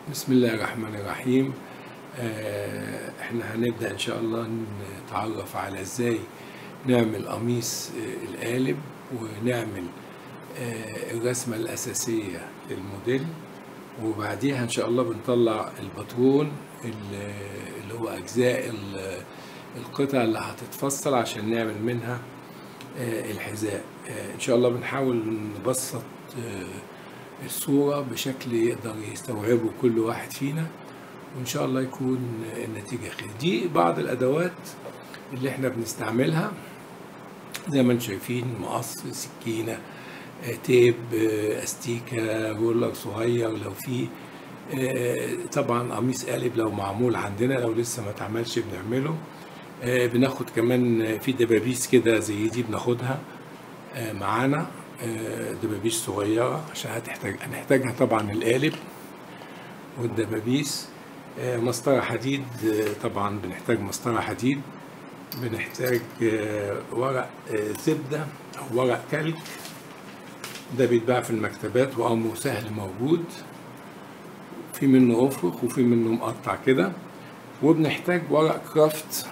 بسم الله الرحمن الرحيم آه، احنا هنبدأ ان شاء الله نتعرف على ازاي نعمل قميص آه، القالب ونعمل آه، الرسمة الأساسية للموديل وبعديها ان شاء الله بنطلع الباترون اللي اللي هو أجزاء ال- القطع اللي هتتفصل عشان نعمل منها آه، الحذاء آه، ان شاء الله بنحاول نبسط آه، الصورة بشكل يقدر يستوعبه كل واحد فينا وإن شاء الله يكون النتيجة خير دي بعض الأدوات اللي احنا بنستعملها زي ما انتم شايفين مقص سكينة آه، تيب آه، استيكة رولر صغير لو في آه، طبعا قميص قالب لو معمول عندنا لو لسه ما اتعملش بنعمله آه، بناخد كمان في دبابيس كده زي دي بناخدها آه، معانا آه، دبابيس صغيرة عشان هتحتاج هنحتاجها طبعا القالب والدبابيس آه، مسطرة حديد آه، طبعا بنحتاج مسطرة حديد بنحتاج آه، ورق آه، زبدة أو ورق كلك ده بيتباع في المكتبات وأمره سهل موجود في منه أفرخ وفي منه مقطع كده وبنحتاج ورق كرافت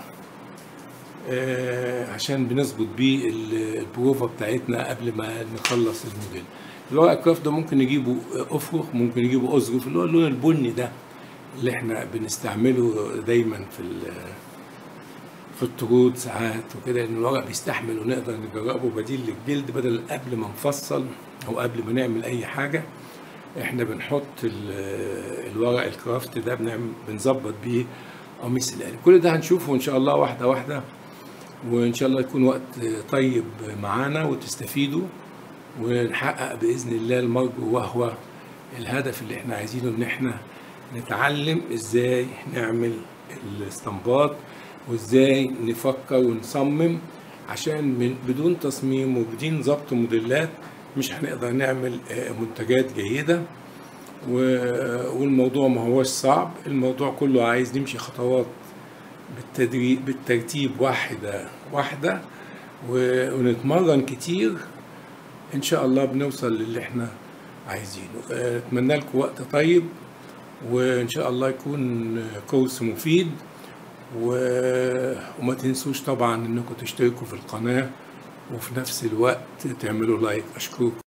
آه، عشان بنظبط بيه ال- البروفة بتاعتنا قبل ما نخلص الموديل الورق الكرافت ده ممكن نجيبه افرخ ممكن نجيبه اظرف اللي هو اللون البني ده اللي احنا بنستعمله دايما في ال- في الطرود ساعات وكده لان الورق بيستحمل ونقدر نجربه بديل للجلد بدل قبل ما نفصل او قبل ما نعمل اي حاجه احنا بنحط ال- الورق الكرافت ده بنعمل بنظبط بيه قميص القالب كل ده هنشوفه ان شاء الله واحده واحده وان شاء الله يكون وقت طيب معانا وتستفيدوا ونحقق باذن الله المرجو وهو الهدف اللي احنا عايزينه ان احنا نتعلم ازاي نعمل الاستنباط وازاي نفكر ونصمم عشان من بدون تصميم وبدون ضبط موديلات مش هنقدر نعمل آه، منتجات جيده و- والموضوع ما هوش صعب الموضوع كله عايز نمشي خطوات بالتدريب بالترتيب واحدة واحدة و- ونتمرن كتير إن شاء الله بنوصل للي إحنا عايزينه آه، أتمنى لكم وقت طيب وإن شاء الله يكون كورس مفيد و- وما تنسوش طبعا إنكم تشتركوا في القناة وفي نفس الوقت تعملوا لايك أشكركم